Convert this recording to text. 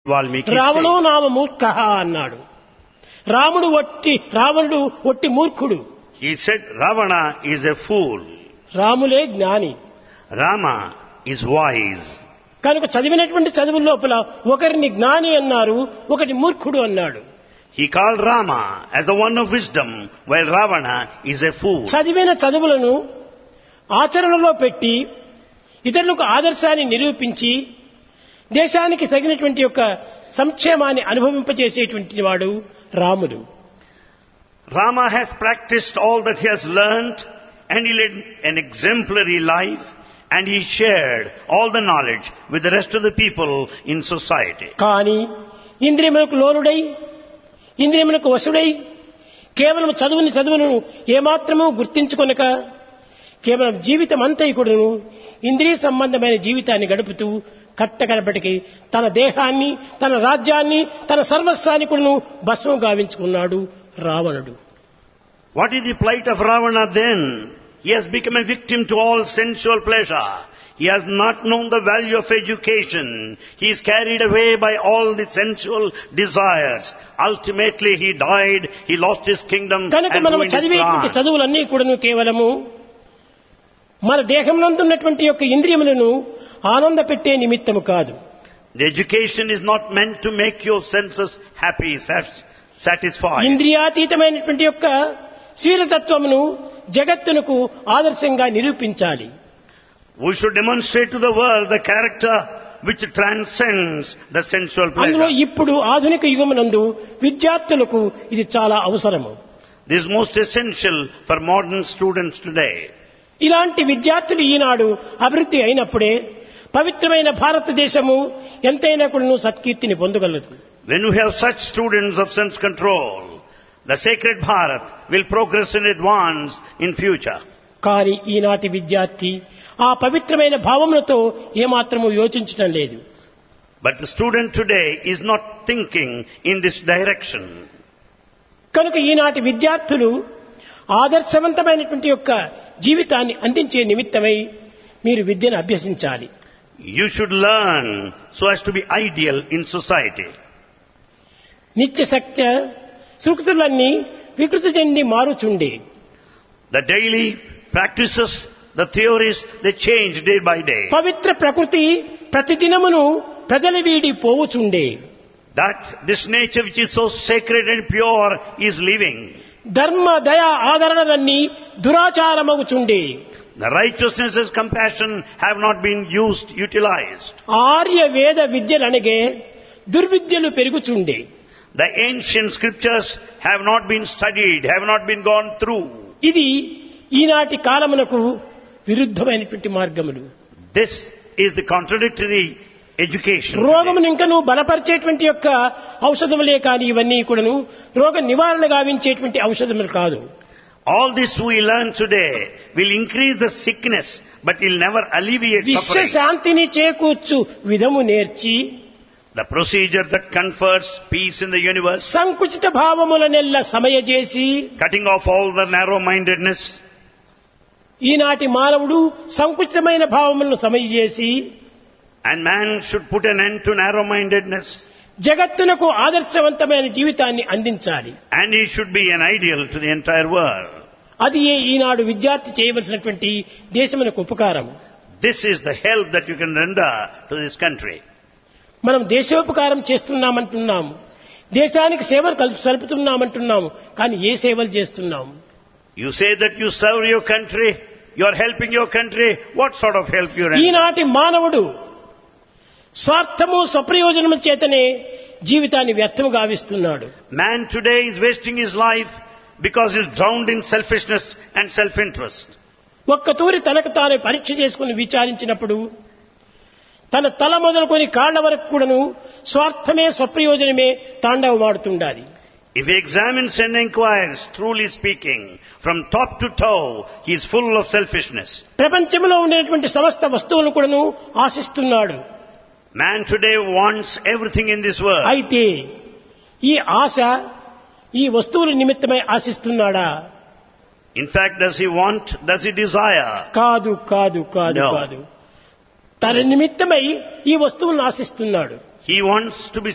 Valmiki రావణో said, నామ మూర్ఖ అన్నాడు రాముడు ఒట్టి రావణుడు ఒట్టి మూర్ఖుడు he said Ravana is a fool. రాములే జ్ఞాని Rama is wise. కనుక చదివినటువంటి చదువుల లోపల ఒకరిని జ్ఞాని అన్నారు ఒకటి మూర్ఖుడు అన్నాడు He called Rama as the one of wisdom, while Ravana is a fool. చదివిన చదువులను ఆచరణలో పెట్టి ఇతరులకు ఆదర్శాన్ని నిరూపించి దేశానికి తగినటువంటి యొక్క సంక్షేమాన్ని అనుభవింపజేసేటువంటి వాడు రాముడు Rama has practiced all that he has learnt and he led an exemplary life and he shared all the knowledge with the rest of the people in society. కానీ ఇంద్రియములకు లోనుడై ఇంద్రియములకు వశుడై కేవలం చదువుని చదువును ఏమాత్రమూ గుర్తించుకొనక కేవలం జీవితం అంతా కూడాను ఇంద్రియ సంబంధమైన జీవితాన్ని గడుపుతూ కట్టకడపటికి తన దేహాన్ని తన రాజ్యాన్ని తన సర్వస్వాన్ని కూడాను భస్మం గావించుకున్నాడు రావణుడు What is the plight of Ravana then? He has become a victim to all sensual pleasure. He has not known the value of education. He is carried away by all the sensual desires. Ultimately he died, he lost his kingdom కనుక and మనము ruined his చదివేటువంటి clan. చదువులన్నీ కూడాను కేవలము మన దేహంలో ఉన్నటువంటి యొక్క ఇంద్రియములను ఆనంద పెట్టే నిమిత్తము కాదు The education is not meant to make your senses happy, sat- satisfied. ఇంద్రియాతీతమైనటువంటి యొక్క శీలతత్వమును జగత్తునకు ఆదర్శంగా నిరూపించాలి We should demonstrate to the world the character which transcends the sensual అందులో pleasure. ఇప్పుడు ఆధునిక యుగమునందు విద్యార్థులకు ఇది చాలా అవసరము This is most essential for modern students today. ఇలాంటి విద్యార్థులు ఈనాడు అభివృద్ధి అయినప్పుడే పవిత్రమైన భారతదేశము ఎంతైనా కూడా సత్కీర్తిని పొందగలదు When we have such students of sense control, the sacred Bharat will progress and advance in future. కానీ ఈనాటి విద్యార్థి ఆ పవిత్రమైన భావములతో ఏమాత్రము యోచించటం లేదు But the student today is not thinking in this direction. కనుక ఈనాటి విద్యార్థులు ఆదర్శవంతమైనటువంటి యొక్క జీవితాన్ని అందించే నిమిత్తమై మీరు విద్యను అభ్యసించాలి You should learn so as to be ideal in society. నిత్య సత్య సృక్తులన్నీ వికృతి చెంది మారుచుండే The daily practices, the theories, they change day by day. పవిత్ర ప్రకృతి ప్రతిదినమును ప్రజల వీడి పోవుచుండే That this nature which is so sacred and pure is living. ధర్మ దయ ఆదరణలన్నీ దురాచారమగుచుండే The righteousness and compassion have not been used, utilized. Arya వేద విద్యలనగే దుర్విద్యలు పెరుగుచుండే The ancient scriptures have not been studied, have not been gone through. ఇది ఈనాటి కాలమునకు విరుద్ధమైనటువంటి మార్గములు This is the contradictory education. today. రోగమును ఇంకను బలపరిచేటువంటి యొక్క ఔషధములే కాని ఇవన్నీ కూడాను రోగ నివారణ గావించేటువంటి ఔషధములు కాదు All this we learn today will increase the sickness, but will never alleviate విశ్వ suffering. శాంతిని చేకూర్చు విధము నేర్చి The procedure that confers peace in the universe, సంకుచిత భావములనెల్ల సమయజేసి cutting off all the narrow-mindedness, ఈనాటి మానవుడు సంకుచితమైన భావములను సమయజేసి and man should put an end to narrow-mindedness, జగత్తునకు ఆదర్శవంతమైన జీవితాన్ని అందించాలి and he should be an ideal to the entire world. అది ఏ ఈనాడు విద్యార్థి చేయవలసినటువంటి దేశమునకు ఉపకారం This is the help that you can render to this country. మనం దేశోపకారం చేస్తున్నామంటున్నాము దేశానికి సేవలు కల్ప సలుపుతున్నామంటున్నాము కానీ ఏ సేవలు చేస్తున్నాము You say that you serve your country, you are helping your country, what sort of help you render? ఈనాటి మానవుడు స్వార్థము స్వప్రయోజనము చేతనే జీవితాన్ని వ్యర్థము గావిస్తున్నాడు Man today is wasting his life because he is drowned in selfishness and self-interest. ఒక్క తూరి తనకు తాను పరీక్ష చేసుకుని విచారించినప్పుడు తన తల మొదలుకొని కాళ్ల వరకు కూడాను స్వార్థమే స్వప్రయోజనమే తాండవమాడుతుండాలి If he examines and inquires, truly speaking, from top to toe, he is full of selfishness. ప్రపంచంలో ఉండేటువంటి సమస్త వస్తువులను కూడాను ఆశిస్తున్నాడు Man today wants everything in this world. అయితే ఈ ఆశ ఈ వస్తువుల నిమిత్తమై ఆశిస్తున్నాడా In fact, does he want, does he desire? కాదు కాదు కాదు No. కాదు తన నిమిత్తమై ఈ వస్తువులను ఆశిస్తున్నాడు He wants to be